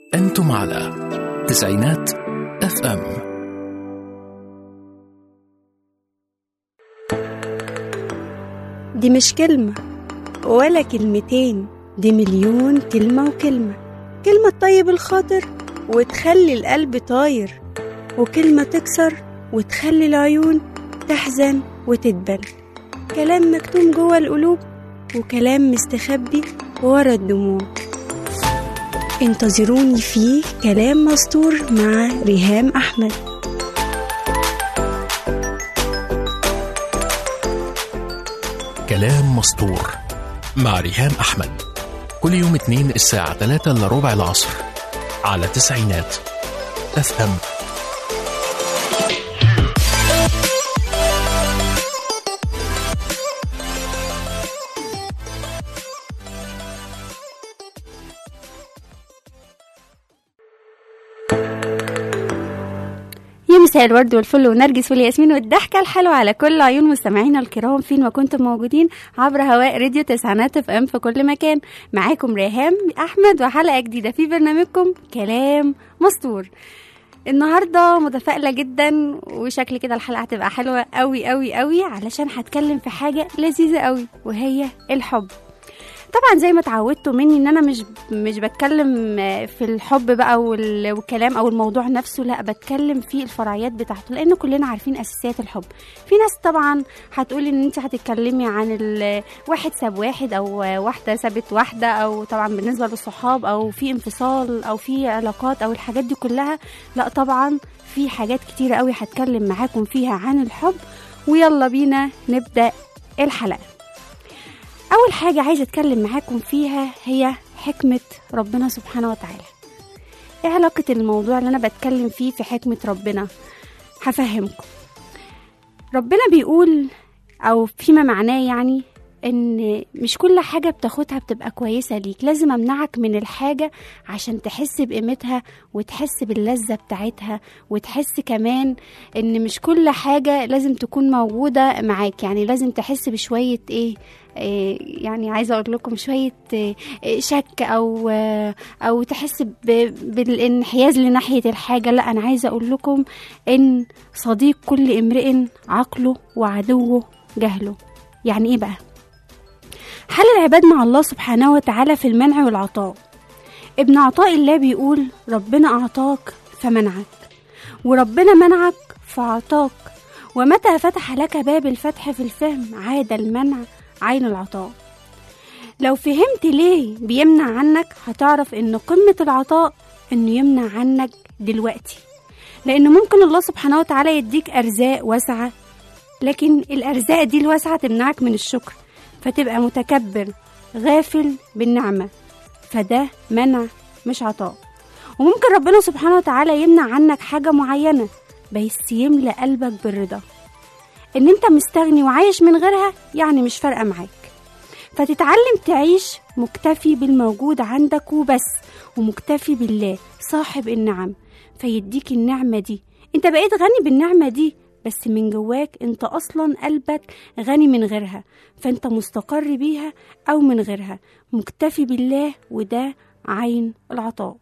أنتم على تسعينات اف ام دي مش كلمة ولا كلمتين دي مليون كلمة وكلمة كلمة تطيب الخاطر وتخلي القلب طاير وكلمة تكسر وتخلي العيون تحزن وتدبل كلام مكتوم جوه القلوب وكلام مستخبي ورا الدموع انتظروني فيه كلام مستور مع ريهام أحمد كلام مسطور مع ريهام أحمد كل يوم اثنين الساعة 3 إلا ربع العصر على تسعينات اف ام يا مساء الورد والفل ونرجس والياسمين والضحكة الحلوة على كل عيون مستمعينا الكرام فين ما كنتم موجودين عبر هواء راديو تسعينات اف ام في كل مكان معاكم ريهام احمد وحلقة جديدة في برنامجكم كلام مستور النهارده متفائله جدا وشكل كده الحلقه هتبقى حلوه قوي قوي قوي علشان هتكلم في حاجه لذيذه قوي وهي الحب طبعا زي ما اتعودتوا مني ان انا مش مش بتكلم في الحب بقى وال- والكلام او الموضوع نفسه لا بتكلم في الفرعيات بتاعته لان كلنا عارفين اساسيات الحب في ناس طبعا هتقولي ان انت هتتكلمي عن ال- واحد ساب واحد او واحده سابت واحده او طبعا بالنسبه للصحاب او في انفصال او في علاقات او الحاجات دي كلها لا طبعا في حاجات كتيره قوي هتكلم معاكم فيها عن الحب ويلا بينا نبدا الحلقه أول حاجة عايزة أتكلم معاكم فيها هي حكمة ربنا سبحانه وتعالى إيه علاقة الموضوع اللي أنا بتكلم فيه في حكمة ربنا هفهمكم ربنا بيقول أو فيما معناه يعني ان مش كل حاجة بتاخدها بتبقى كويسة ليك لازم امنعك من الحاجة عشان تحس بقيمتها وتحس باللذة بتاعتها وتحس كمان ان مش كل حاجة لازم تكون موجودة معاك يعني لازم تحس بشوية ايه إيه يعني عايزه اقول لكم شويه إيه إيه شك او آه، او تحس ب- بالانحياز لناحيه الحاجه لا انا عايزه اقول لكم ان صديق كل امرئ عقله وعدوه جهله يعني ايه بقى حل العباد مع الله سبحانه وتعالى في المنع والعطاء ابن عطاء الله بيقول ربنا أعطاك فمنعك وربنا منعك فأعطاك ومتى فتح لك باب الفتح في الفهم عاد المنع عين العطاء لو فهمت ليه بيمنع عنك هتعرف ان قمة العطاء انه يمنع عنك دلوقتي لان ممكن الله سبحانه وتعالى يديك ارزاق واسعة لكن الارزاق دي الواسعة تمنعك من الشكر فتبقى متكبر غافل بالنعمة فده منع مش عطاء وممكن ربنا سبحانه وتعالى يمنع عنك حاجة معينة بس يملأ قلبك بالرضا ان انت مستغني وعايش من غيرها يعني مش فارقة معاك فتتعلم تعيش مكتفي بالموجود عندك وبس ومكتفي بالله صاحب النعم فيديك النعمة دي انت بقيت غني بالنعمة دي بس من جواك انت اصلا قلبك غني من غيرها فانت مستقر بيها او من غيرها مكتفي بالله وده عين العطاء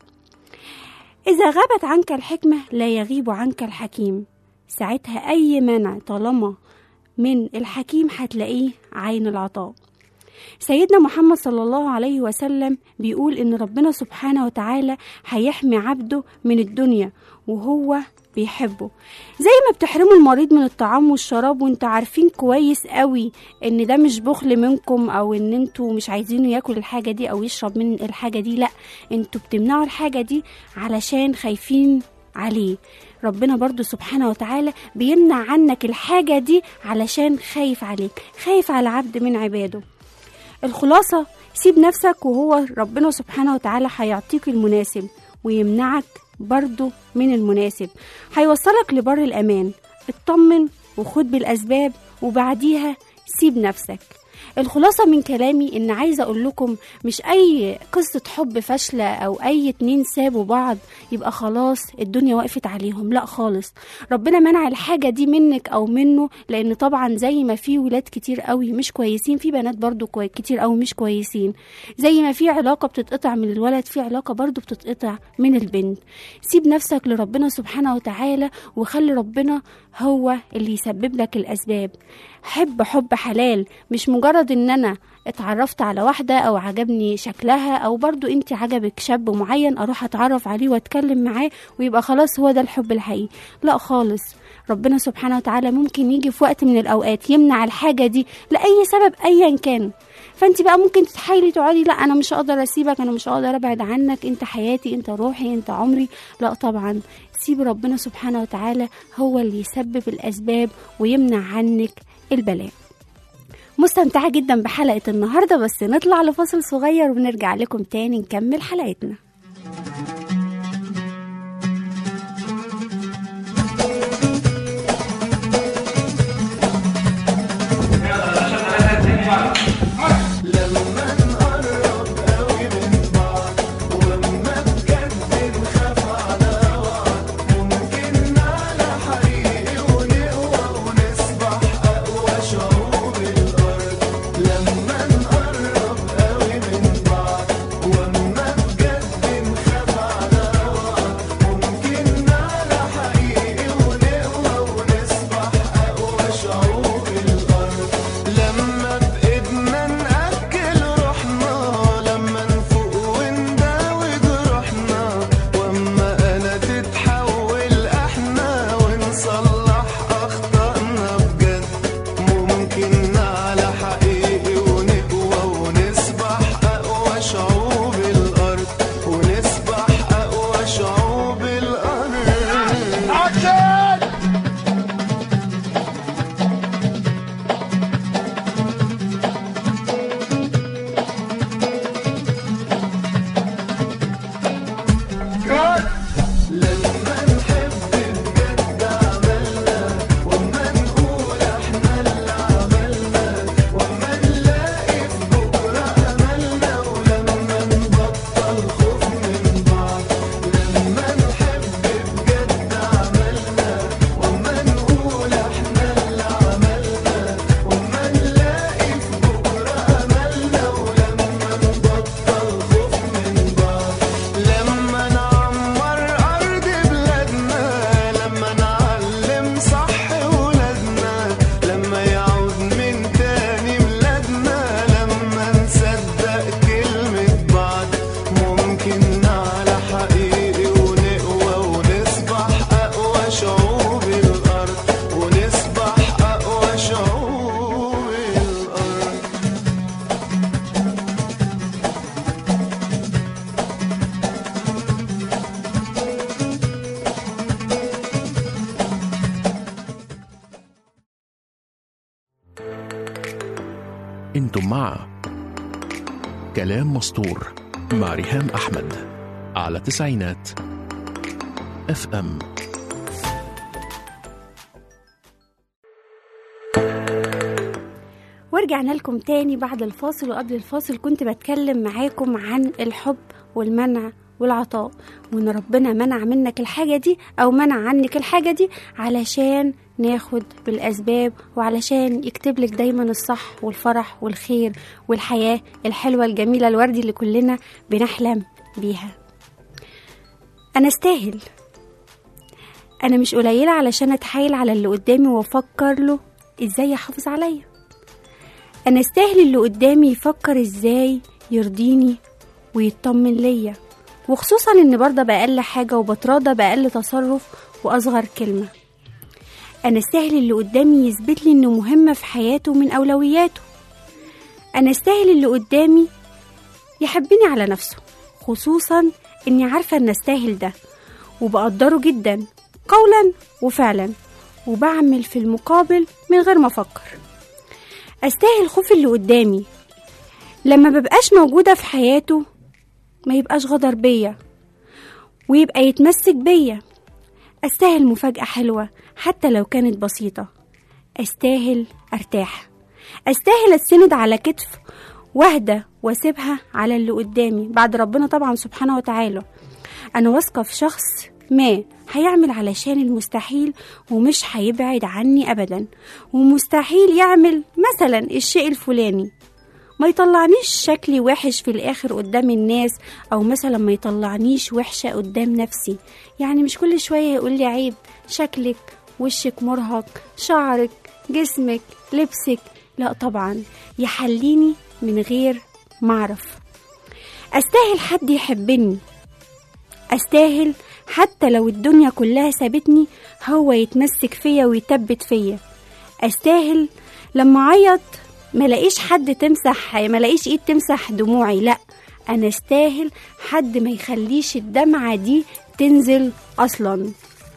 إذا غابت عنك الحكمة لا يغيب عنك الحكيم ساعتها أي منع طالما من الحكيم هتلاقيه عين العطاء سيدنا محمد صلى الله عليه وسلم بيقول إن ربنا سبحانه وتعالى هيحمي عبده من الدنيا وهو بيحبه زي ما بتحرموا المريض من الطعام والشراب وانتوا عارفين كويس قوي ان ده مش بخل منكم او ان انتوا مش عايزينه ياكل الحاجه دي او يشرب من الحاجه دي لا انتوا بتمنعوا الحاجه دي علشان خايفين عليه ربنا برضو سبحانه وتعالى بيمنع عنك الحاجة دي علشان خايف عليك خايف على عبد من عباده الخلاصة سيب نفسك وهو ربنا سبحانه وتعالى هيعطيك المناسب ويمنعك برضو من المناسب هيوصلك لبر الأمان اطمن وخد بالأسباب وبعديها سيب نفسك الخلاصة من كلامي إن عايزة أقول لكم مش أي قصة حب فاشلة أو أي اتنين سابوا بعض يبقى خلاص الدنيا وقفت عليهم لا خالص ربنا منع الحاجة دي منك أو منه لأن طبعا زي ما في ولاد كتير قوي مش كويسين في بنات برضو كوي كتير قوي مش كويسين زي ما في علاقة بتتقطع من الولد في علاقة برضو بتتقطع من البنت سيب نفسك لربنا سبحانه وتعالى وخلي ربنا هو اللي يسبب لك الأسباب حب حب حلال مش مجرد ان انا اتعرفت على واحدة او عجبني شكلها او برضو انت عجبك شاب معين اروح اتعرف عليه واتكلم معاه ويبقى خلاص هو ده الحب الحقيقي لا خالص ربنا سبحانه وتعالى ممكن يجي في وقت من الاوقات يمنع الحاجة دي لأي سبب ايا كان فانت بقى ممكن تتحايلي تقعدي لا انا مش هقدر اسيبك انا مش هقدر ابعد عنك انت حياتي انت روحي انت عمري لا طبعا سيب ربنا سبحانه وتعالى هو اللي يسبب الاسباب ويمنع عنك البلاء مستمتعة جدا بحلقة النهاردة بس نطلع لفاصل صغير ونرجع لكم تاني نكمل حلقتنا لما بإيدنا نأكل روحنا لما نفوق ونداوي جروحنا واما انا تتحول احنا ونصلح اخطائنا بجد ممكن نعلى حقيقي ونقوى ونسبح اقوى شعوب الارض ونسبح اقوى شعوب الارض لما نحب بجد عملنا وما نقول احنا اللي عملنا وما نلاقي في بكره املنا ولما نبطل خوف من بعض لما نحب بجد عملنا وما نقول احنا اللي عملنا وما نلاقي في بكره املنا ولما نبطل خوف من بعض لما نعمر أرض بلادنا لما نعلم صح ولادنا لما يعود من تاني ميلادنا لما نصدق كلمة بعض ممكن نعلى حقيقي ونقوى ونصبح أقوى شعوب الأرض ونصبح أقوى شعوب الأرض انتم مع كلام مسطور مع ريهام احمد على تسعينات اف ام ورجعنا لكم تاني بعد الفاصل وقبل الفاصل كنت بتكلم معاكم عن الحب والمنع والعطاء وان ربنا منع منك الحاجة دي او منع عنك الحاجة دي علشان ناخد بالاسباب وعلشان يكتب لك دايما الصح والفرح والخير والحياة الحلوة الجميلة الوردي اللي كلنا بنحلم بيها انا استاهل انا مش قليلة علشان اتحايل على اللي قدامي وافكر له ازاي يحافظ عليا انا استاهل اللي قدامي يفكر ازاي يرضيني ويطمن ليا وخصوصا ان برضه بأقل حاجة وبتراضى بأقل تصرف وأصغر كلمة أنا استاهل اللي قدامي يثبت لي إنه مهمة في حياته من أولوياته أنا استاهل اللي قدامي يحبني على نفسه خصوصا إني عارفة إن استاهل ده وبقدره جدا قولا وفعلا وبعمل في المقابل من غير ما أفكر أستاهل خوف اللي قدامي لما مبقاش موجودة في حياته ما يبقاش غدر بيا ويبقى يتمسك بيا أستاهل مفاجأة حلوة حتى لو كانت بسيطة أستاهل أرتاح أستاهل أتسند على كتف واهدى واسيبها على اللي قدامي بعد ربنا طبعا سبحانه وتعالى أنا واثقة في شخص ما هيعمل علشان المستحيل ومش هيبعد عني أبدا ومستحيل يعمل مثلا الشيء الفلاني ما يطلعنيش شكلي وحش في الآخر قدام الناس أو مثلا ما يطلعنيش وحشة قدام نفسي يعني مش كل شوية يقول لي عيب شكلك وشك مرهق شعرك جسمك لبسك لا طبعا يحليني من غير معرف أستاهل حد يحبني أستاهل حتى لو الدنيا كلها سابتني هو يتمسك فيا ويثبت فيا أستاهل لما أعيط ملاقيش حد تمسح ملاقيش إيد تمسح دموعي لأ أنا أستاهل حد ما يخليش الدمعة دي تنزل أصلا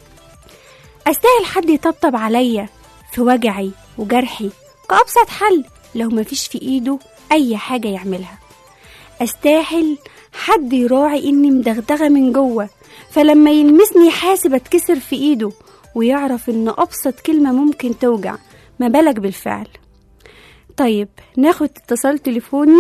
أستاهل حد يطبطب عليا في وجعي وجرحي كأبسط حل لو مفيش في إيده أي حاجة يعملها أستاهل حد يراعي إني مدغدغة من جوه فلما يلمسني حاسب أتكسر في إيده ويعرف إن أبسط كلمة ممكن توجع ما بالك بالفعل طيب ناخد اتصال تليفوني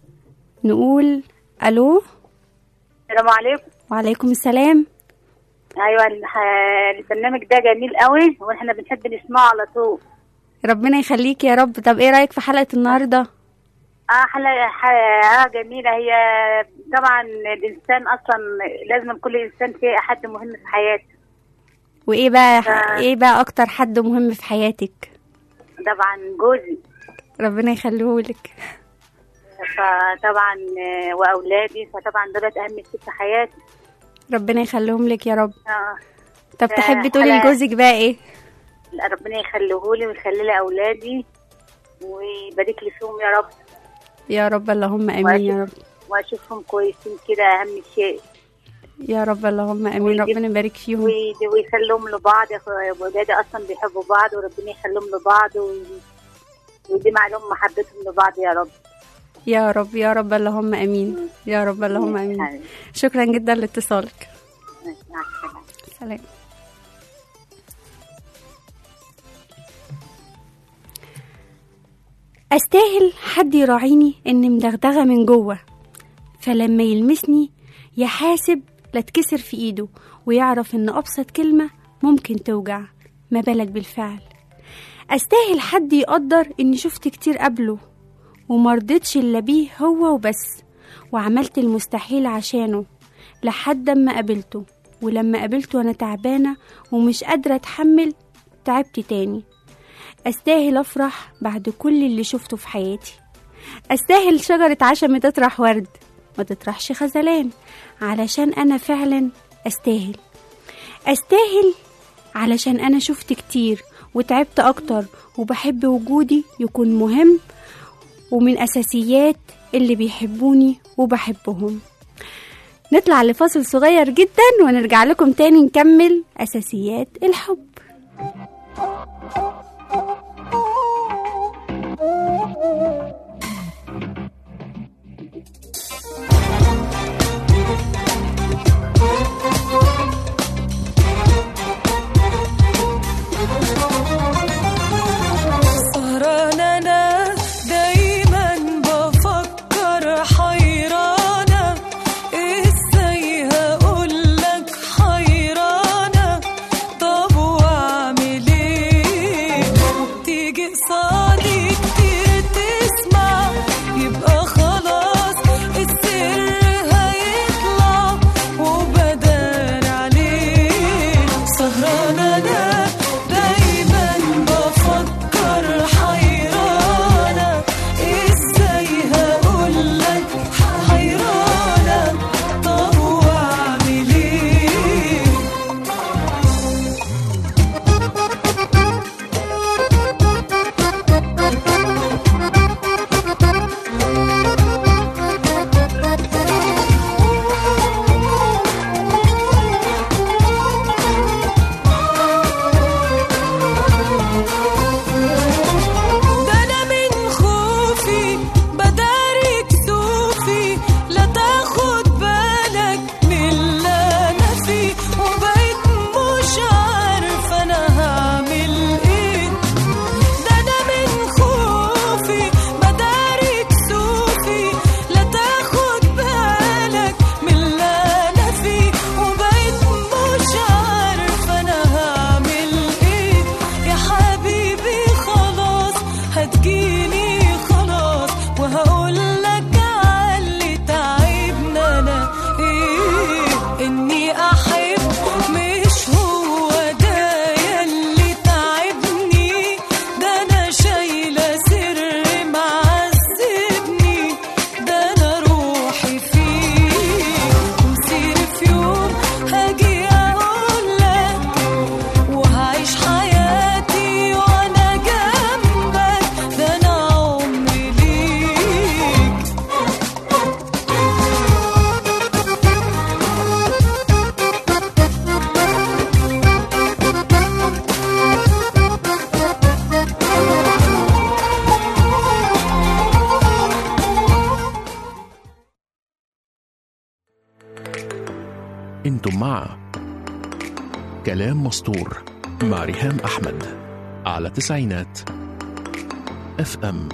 نقول ألو السلام عليكم وعليكم السلام ايوه الح- البرنامج ده جميل قوي واحنا بنحب نسمعه على طول ربنا يخليك يا رب طب ايه رأيك في حلقة النهاردة اه حلقه ح- اه جميله هي طبعا الانسان اصلا لازم كل انسان فيه حد مهم في حياته وايه بقى آه. ايه بقى اكتر حد مهم في حياتك طبعا جوزي ربنا يخليهولك فطبعا آه، واولادي فطبعا دولت اهم شيء في حياتي ربنا يخليهم لك يا رب اه طب آه، تحبي تقولي حلقة- لجوزك بقى ايه ربنا يخليهولي ويخلي لي اولادي ويبارك لي فيهم يا رب يا رب اللهم امين يا رب واشوفهم كويسين كده اهم شيء يا رب اللهم امين ويجيب- ربنا يبارك فيهم وي- ويخلوهم لبعض يا أخو- ولادي اصلا بيحبوا بعض وربنا يخليهم لبعض وي- ويديم عليهم محبتهم لبعض يا رب يا رب يا رب اللهم امين يا رب اللهم امين شكرا جدا لاتصالك مع السلامه سلام استاهل حد يراعيني اني مدغدغه من جوه فلما يلمسني يحاسب لا تكسر في ايده ويعرف ان ابسط كلمه ممكن توجع ما بالك بالفعل استاهل حد يقدر اني شفت كتير قبله ومرضتش الا بيه هو وبس وعملت المستحيل عشانه لحد اما قابلته ولما قابلته وانا تعبانه ومش قادره اتحمل تعبت تاني استاهل افرح بعد كل اللي شفته في حياتي استاهل شجره عشم تطرح ورد ما تطرحش خذلان علشان انا فعلا استاهل استاهل علشان انا شفت كتير وتعبت اكتر وبحب وجودي يكون مهم ومن اساسيات اللي بيحبوني وبحبهم نطلع لفاصل صغير جدا ونرجع لكم تاني نكمل اساسيات الحب سهران انا دايما بفكر حيرانة ازاي هقولك حيرانة طب واعمل ايه تيجي قصادي كتير تسمع انتم مع كلام مسطور مع ريهام احمد على تسعينات اف ام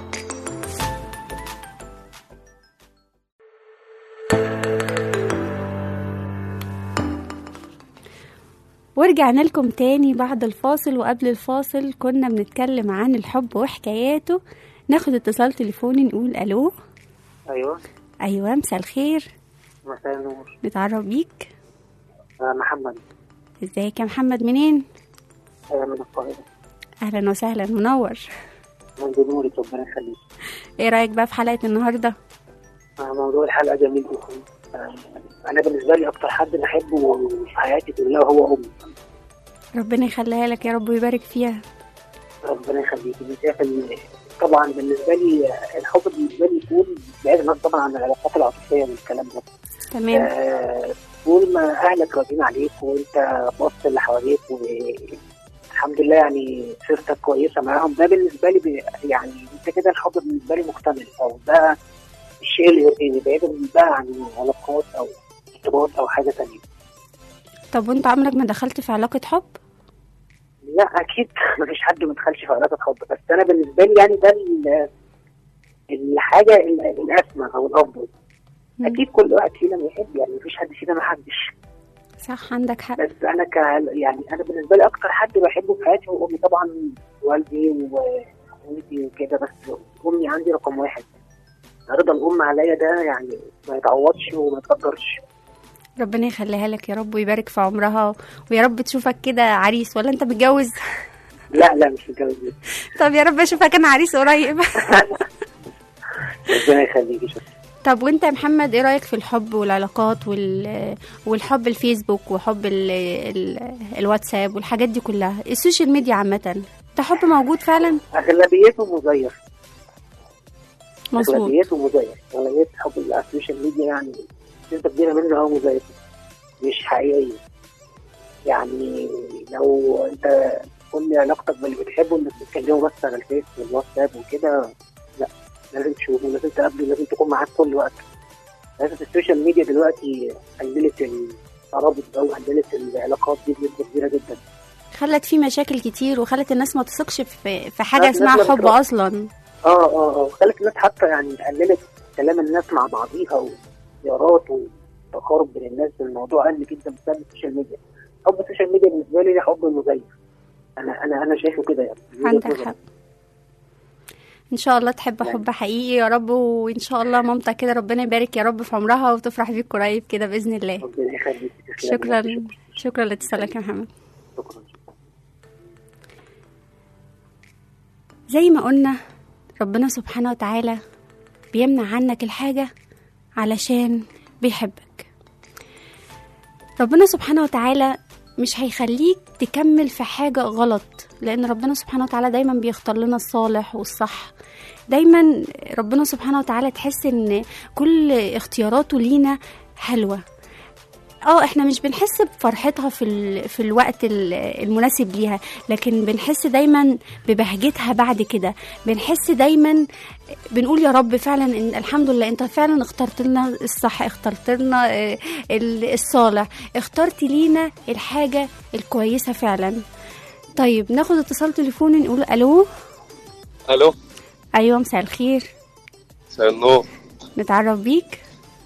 ورجعنا لكم تاني بعد الفاصل وقبل الفاصل كنا بنتكلم عن الحب وحكاياته ناخد اتصال تليفوني نقول الو ايوه ايوه مساء الخير مساء النور نتعرف بيك آه محمد ازيك يا محمد منين آه من القاهرة اهلا وسهلا منور من جنورك ربنا يخليك ايه رايك بقى في حلقه النهارده آه موضوع الحلقة جميل جدا آه أنا بالنسبة لي أكتر حد بحبه في حياتي كلها هو أمي ربنا يخليها لك يا رب ويبارك فيها ربنا يخليك أنا شايف إن طبعا بالنسبة لي آه، الحب بالنسبة لي يكون بعيد الناس طبعا عن العلاقات العاطفية والكلام ده تمام آه، طول ما أهلك راضيين عليك وأنت باصص اللي حواليك والحمد لله يعني سيرتك كويسة معاهم ده بالنسبة لي بي- يعني أنت كده الحب بالنسبة لي مكتمل أو ده الشيء اللي يرضيني بعيدا بقى عن علاقات أو ارتباط أو حاجة تانية طب وانت عمرك ما دخلت في علاقه حب لا أكيد مفيش حد ما دخلش في علاقة حب بس أنا بالنسبة لي يعني ده ال- الحاجة ال- الأسمى أو الأفضل مم. أكيد كل واحد فينا بيحب يعني مفيش حد فينا ما حبش صح عندك حق بس انا ك يعني انا بالنسبه لي اكتر حد بحبه في حياتي هو امي طبعا والدي واخواتي وكده بس امي عندي رقم واحد رضا الام عليا ده يعني ما يتعوضش وما يتقدرش ربنا يخليها لك يا رب ويبارك في عمرها ويا رب تشوفك كده عريس ولا انت متجوز لا لا مش متجوز لسه. طب يا رب اشوفك انا عريس قريب ربنا يخليكي شكرا طب وانت يا محمد ايه رايك في الحب والعلاقات وال... والحب الفيسبوك وحب ال... ال... الواتساب والحاجات دي كلها السوشيال ميديا عامه ده حب موجود فعلا اغلبيته مزيف مظبوط اغلبيته مزيف اغلبيه الحب اللي على السوشيال ميديا يعني نسبه كبيره منه هو مزيف مش حقيقيه يعني لو انت كل علاقتك باللي بتحبه انك تتكلموا بس على الفيس والواتساب وكده لا لازم تشوفه لازم تقابله لازم تكون معاه كل وقت لازم السوشيال ميديا دلوقتي قللت الترابط ده وقللت العلاقات دي بنسبه كبيره جدا خلت في مشاكل كتير وخلت الناس ما تثقش في في حاجه لا، اسمها الناس ما حب بتروح. اصلا اه اه اه خلت الناس حتى يعني قللت كلام الناس مع بعضيها وزيارات وتقارب بين الناس الموضوع قل جدا بسبب السوشيال ميديا حب السوشيال ميديا بالنسبه لي ده حب مزيف انا انا انا شايفه كده يعني من وجهة عندك نظري. حق ان شاء الله تحب حب حقيقي يا رب وان شاء الله مامتك كده ربنا يبارك يا رب في عمرها وتفرح بيك قريب كده باذن الله ربنا يخليك تسلمي. شكرا شكرا لاتصالك يا محمد شكرا زي ما قلنا ربنا سبحانه وتعالى بيمنع عنك الحاجة علشان بيحبك ربنا سبحانه وتعالى مش هيخليك تكمل في حاجة غلط لأن ربنا سبحانه وتعالى دايما بيختار لنا الصالح والصح دايما ربنا سبحانه وتعالى تحس ان كل اختياراته لينا حلوة اه احنا مش بنحس بفرحتها في ال... في الوقت ال- المناسب ليها لكن بنحس دايما ببهجتها بعد كده بنحس دايما بنقول يا رب فعلا ان الحمد لله انت فعلا اخترت لنا الصح اخترت لنا آه، ال- الصالح اخترت لينا الحاجه الكويسه فعلا طيب ناخد اتصال تليفوني نقول الو الو ايوه مساء الخير مساء النور نتعرف بيك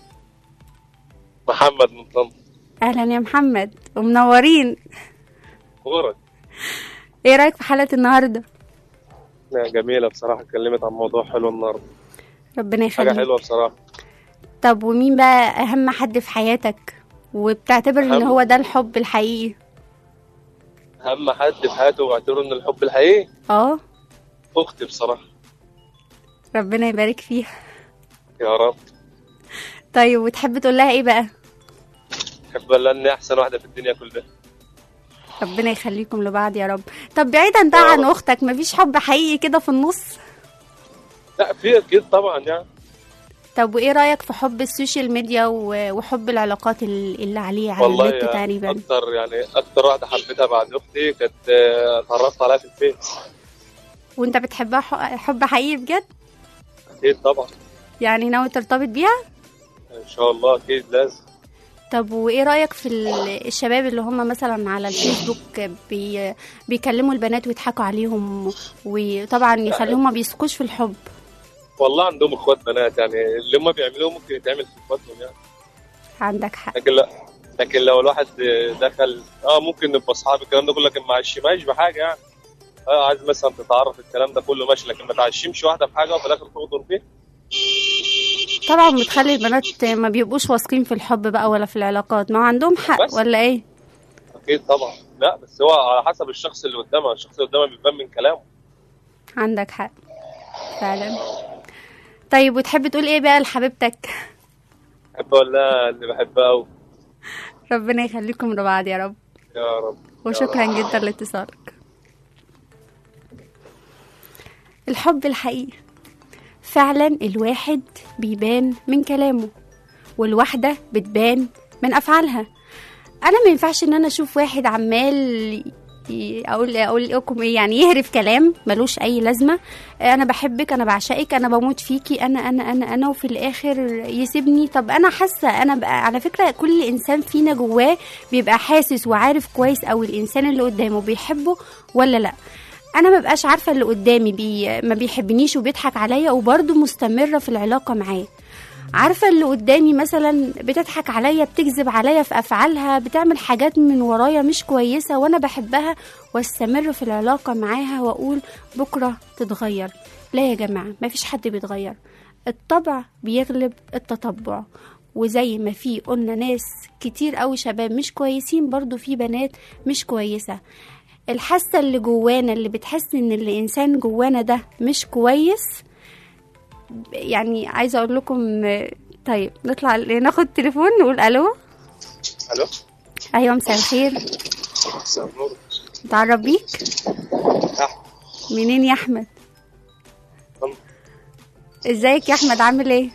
محمد من طنطا اهلا يا محمد ومنورين اخبارك ايه رايك في حلقه النهارده لا جميلة بصراحة اتكلمت عن موضوع حلو النهاردة ربنا حاجة يخليك حلوة بصراحة طب ومين بقى اهم حد في حياتك وبتعتبر ان أهم. هو ده الحب الحقيقي أهم حد في حياته واعتبره إن الحب الحقيقي اه أختي بصراحة ربنا يبارك فيها يا رب طيب وتحب تقول لها ايه بقى أحب إني أحسن واحدة في الدنيا كلها ربنا يخليكم لبعض يا رب طب بعيدا بقى يا عن رب. اختك مفيش حب حقيقي كده في النص لا في أكيد طبعا يعني طب وايه رايك في حب السوشيال ميديا و- وحب العلاقات ال- اللي عليه على والله النت يعني تقريبا أكتر يعني أكتر واحدة حبيتها بعد أختي كانت آه، اتعرفت عليها في الفيس وانت بتحبها ح- حب حقيقي بجد أكيد طبعا يعني ناوي ترتبط بيها إن شاء الله أكيد لازم طب وايه رايك في ال- الشباب اللي هم مثلا على الفيسبوك بي بيكلموا البنات ويضحكوا عليهم وطبعا يخليهم ما بيثقوش في الحب والله عندهم اخوات بنات يعني اللي هم بيعملوه ممكن يتعمل في اخواتهم يعني عندك حق لكن لا لكن لو الواحد دخل اه ممكن نبقى اصحاب الكلام ده كله لكن ما عشمهاش بحاجه يعني اه عايز مثلا تتعرف الكلام ده كله ماشي لكن ما تعشمش واحده بحاجه وفي الاخر تغدر فيها طبعا بتخلي البنات ما بيبقوش واثقين في الحب بقى ولا في العلاقات ما هو عندهم حق بس. ولا ايه اكيد طبعا لا بس هو على حسب الشخص اللي قدامها الشخص اللي قدامها بيبان من كلامه عندك حق فعلا طيب وتحب تقول ايه بقى لحبيبتك بحب اقول لها اللي بحبها و... ربنا يخليكم لبعض يا رب يا رب وشكرا جدا لاتصالك الحب الحقيقي فعلا الواحد بيبان من كلامه والواحدة بتبان من أفعالها أنا ما ينفعش إن أنا أشوف واحد عمال ي- أقول أقول لكم إيه يعني يهرف كلام ملوش أي لازمة أنا بحبك أنا بعشقك أنا بموت فيكي أنا أنا أنا أنا وفي الآخر يسيبني طب أنا حاسة أنا بقى على فكرة كل إنسان فينا جواه بيبقى حاسس وعارف كويس أوي الإنسان اللي قدامه بيحبه ولا لأ انا ما بقاش عارفه اللي قدامي بي ما بيحبنيش وبيضحك عليا وبرضه مستمره في العلاقه معاه عارفه اللي قدامي مثلا بتضحك عليا بتكذب عليا في افعالها بتعمل حاجات من ورايا مش كويسه وانا بحبها واستمر في العلاقه معاها واقول بكره تتغير لا يا جماعه ما فيش حد بيتغير الطبع بيغلب التطبع وزي ما في قلنا ناس كتير قوي شباب مش كويسين برضو في بنات مش كويسه الحاسه اللي جوانا اللي بتحس ان الانسان جوانا ده مش كويس يعني عايزه اقول لكم طيب نطلع ناخد تليفون نقول الو الو ايوه مساء الخير مساء النور تعرف بيك أحمد. منين يا احمد طب. ازيك يا احمد عامل ايه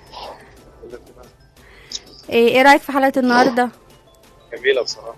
ايه إيه رايك في حلقه النهارده جميله بصراحه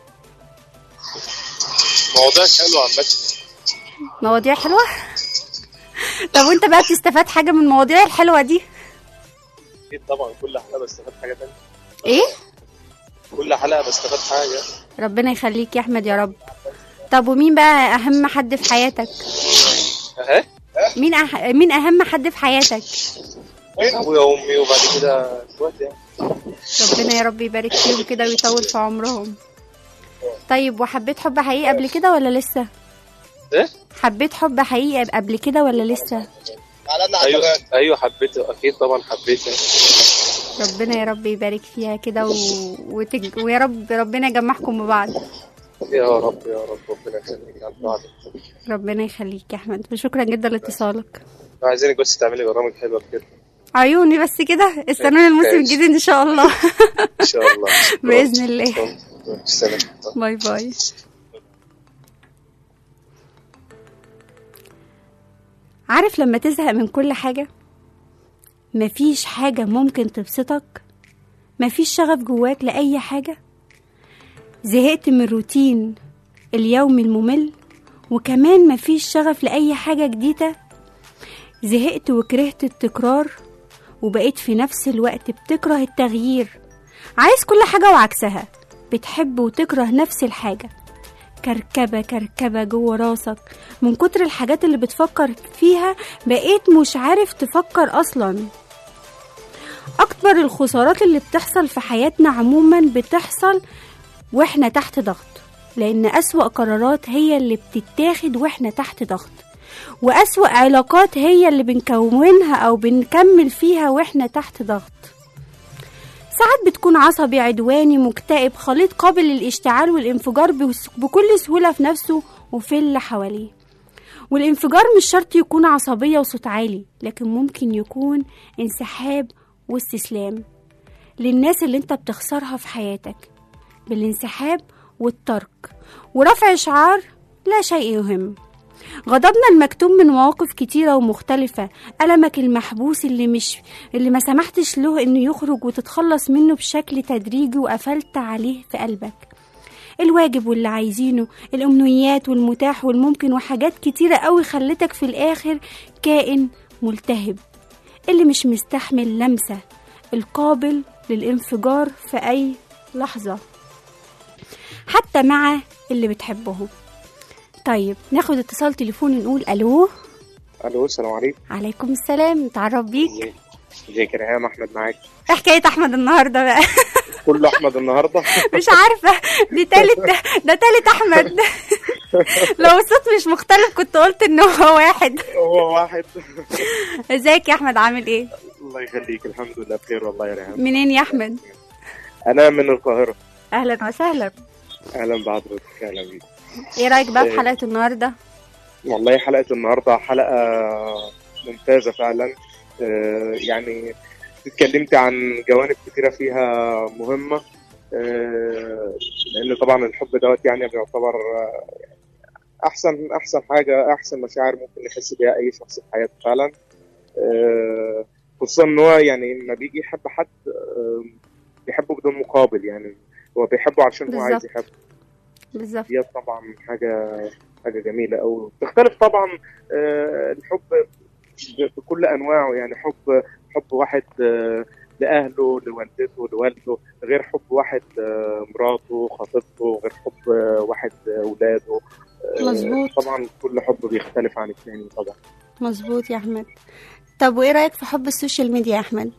مواضيع حلوه عامه مواضيع حلوه طب وانت بقى بتستفاد حاجه من المواضيع الحلوه دي اكيد طبعا كل حلقه بستفاد حاجه تانية ايه كل حلقه بستفاد حاجه ربنا يخليك يا احمد يا رب طب ومين بقى اهم حد في حياتك اهي مين أح... مين اهم حد في حياتك ابويا وامي وبعد كده اخواتي يعني ربنا يا رب يبارك فيهم كده ويطول في عمرهم طيب وحبيت حب حقيقي قبل كده ولا لسه ايه حبيت حب حقيقي قبل كده ولا لسه ايوه ايوه حبيته اكيد طبعا حبيته ربنا يا رب يبارك فيها كده و... وتج... ويا رب ربنا يجمعكم ببعض يا رب يا رب ربنا يخليك على بعض ربنا يخليك يا احمد وشكرا جدا لاتصالك عايزينك بس تعملي برامج حلوه كده عيوني بس كده استنوني الموسم ماشي. الجديد ان شاء الله ان شاء الله بإذن الله. سلام باي باي عارف لما تزهق من كل حاجة مفيش حاجة ممكن تبسطك مفيش شغف جواك لأي حاجة زهقت من الروتين اليومي الممل وكمان مفيش شغف لأي حاجة جديدة زهقت وكرهت التكرار وبقيت في نفس الوقت بتكره التغيير عايز كل حاجة وعكسها بتحب وتكره نفس الحاجة كركبة كركبة جوه راسك من كتر الحاجات اللي بتفكر فيها بقيت مش عارف تفكر أصلا أكبر الخسارات اللي بتحصل في حياتنا عموما بتحصل واحنا تحت ضغط لأن أسوأ قرارات هي اللي بتتاخد واحنا تحت ضغط وأسوأ علاقات هي اللي بنكونها أو بنكمل فيها واحنا تحت ضغط ساعات بتكون عصبي عدواني مكتئب خليط قابل للاشتعال والانفجار بس- بكل سهولة في نفسه وفي اللي حواليه والانفجار مش شرط يكون عصبية وصوت عالي لكن ممكن يكون انسحاب واستسلام للناس اللي انت بتخسرها في حياتك بالانسحاب والترك ورفع شعار لا شيء يهم غضبنا المكتوم من مواقف كتيرة ومختلفة ألمك المحبوس اللي مش اللي ما سمحتش له إنه يخرج وتتخلص منه بشكل تدريجي وقفلت عليه في قلبك الواجب واللي عايزينه الأمنيات والمتاح والممكن وحاجات كتيرة قوي خلتك في الآخر كائن ملتهب اللي مش مستحمل لمسة القابل للانفجار في أي لحظة حتى مع اللي بتحبهم طيب ناخد اتصال تليفوني نقول الو الو السلام عليكم عليكم السلام نتعرف بيك ازيك ازيك يا ريهام احمد معاك إيه حكاية احمد النهاردة بقى كله احمد النهارده مش عارفة دي تالت ده تالت احمد لو الصوت مش مختلف كنت قلت ان هو واحد هو واحد ازيك يا احمد عامل ايه الله يخليك الحمد لله بخير والله يا ريهام منين يا احمد انا من القاهره اهلا وسهلا اهلا بحضرتك اهلا بيك ايه رايك بقى في إيه. حلقة النهاردة والله حلقه النهارده حلقه ممتازه فعلا آه، يعني اتكلمت عن جوانب كتيره فيها مهمه آه، لان طبعا الحب دوت يعني بيعتبر آه، احسن احسن حاجه احسن مشاعر ممكن يحس بيها اي شخص في حياته فعلا آه، خصوصا ان هو يعني لما بيجي يحب حد آه، بيحبه بدون مقابل يعني هو بيحبه عشان هو عايز بالظبط. يحبه بالظبط دي طبعا حاجه حاجه جميله قوي بتختلف طبعا آه، الحب ب- بكل انواعه يعني حب حب واحد آه، لاهله لوالدته لوالده غير حب واحد آه، مراته خطيبته غير حب آه، واحد آه، اولاده آه، مظبوط. طبعا كل حب بيختلف عن الثاني طبعا مظبوط يا احمد طب وايه رايك في حب السوشيال ميديا يا احمد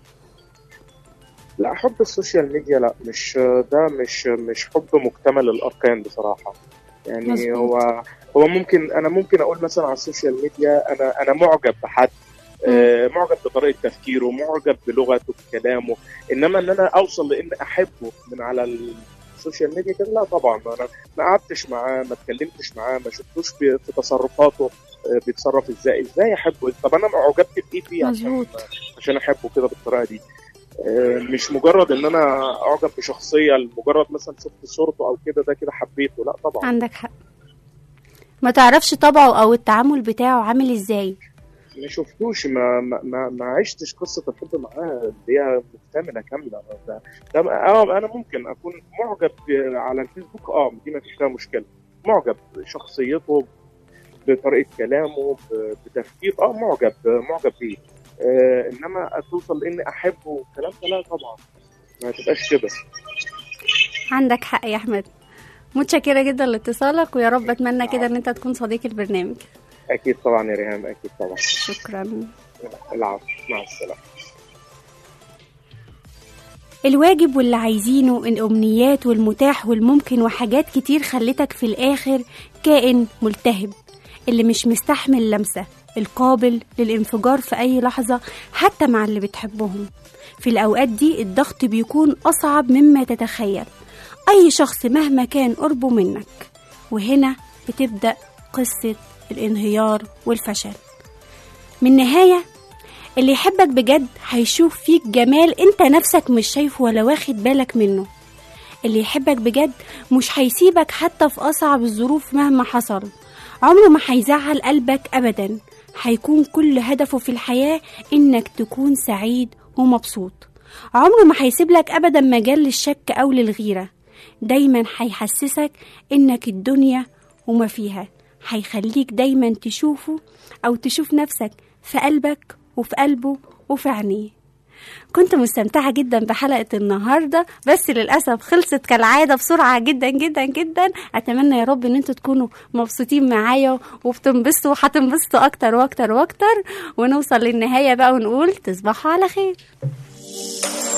لا حب السوشيال ميديا لا مش ده مش مش حب مكتمل الاركان بصراحه يعني مظبوط. هو هو ممكن انا ممكن اقول مثلا على السوشيال ميديا انا انا معجب بحد آه، معجب بطريقه تفكيره معجب بلغته بكلامه انما ان انا اوصل لان احبه من على السوشيال ميديا كده لا طبعا انا ما قعدتش معاه ما اتكلمتش معاه ما شفتوش في في تصرفاته آه، بيتصرف ازاي ازاي احبه طب انا اعجبت بايه فيه عشان مظبوط. عشان احبه كده بالطريقه دي آه، مش مجرد ان انا اعجب بشخصيه لمجرد مثلا شفت صورته او كده ده كده حبيته لا طبعا عندك حق ما تعرفش طبعه او التعامل بتاعه عامل ازاي ما شفتوش ما ما ما, ما عشتش قصه الحب معاه اللي هي مكتمله كامله ده, ده اه انا ممكن اكون معجب على الفيسبوك اه دي ما فيش فيها مشكله معجب بشخصيته بطريقه كلامه ب- بتفكير اه معجب معجب بيه آه انما توصل لاني احبه والكلام ده لا طبعا ما تبقاش كده عندك حق يا احمد متشكرة جدا لاتصالك ويا رب اتمنى كده ان انت تكون صديق البرنامج اكيد طبعا يا ريهام اكيد طبعا شكرا العفو مع السلامه الواجب واللي عايزينه الأمنيات والمتاح والممكن وحاجات كتير خلتك في الآخر كائن ملتهب اللي مش مستحمل لمسة القابل للانفجار في أي لحظة حتى مع اللي بتحبهم في الأوقات دي الضغط بيكون أصعب مما تتخيل أي شخص مهما كان قربه منك وهنا بتبدأ قصة الانهيار والفشل من نهاية اللي يحبك بجد هيشوف فيك جمال انت نفسك مش شايفه ولا واخد بالك منه اللي يحبك بجد مش هيسيبك حتى في أصعب الظروف مهما حصل عمره ما هيزعل قلبك أبدا هيكون كل هدفه في الحياة إنك تكون سعيد ومبسوط عمره ما هيسيب لك أبدا مجال للشك أو للغيرة دايما هيحسسك إنك الدنيا وما فيها هيخليك دايما تشوفه أو تشوف نفسك في قلبك وفي قلبه وفي عينيه كنت مستمتعة جدا بحلقة النهاردة بس للأسف خلصت كالعادة بسرعة جدا جدا جدا أتمنى يا رب إن انتوا تكونوا مبسوطين معايا وبتنبسطوا وهتنبسطوا أكتر وأكتر وأكتر ونوصل للنهاية بقى ونقول تصبحوا على خير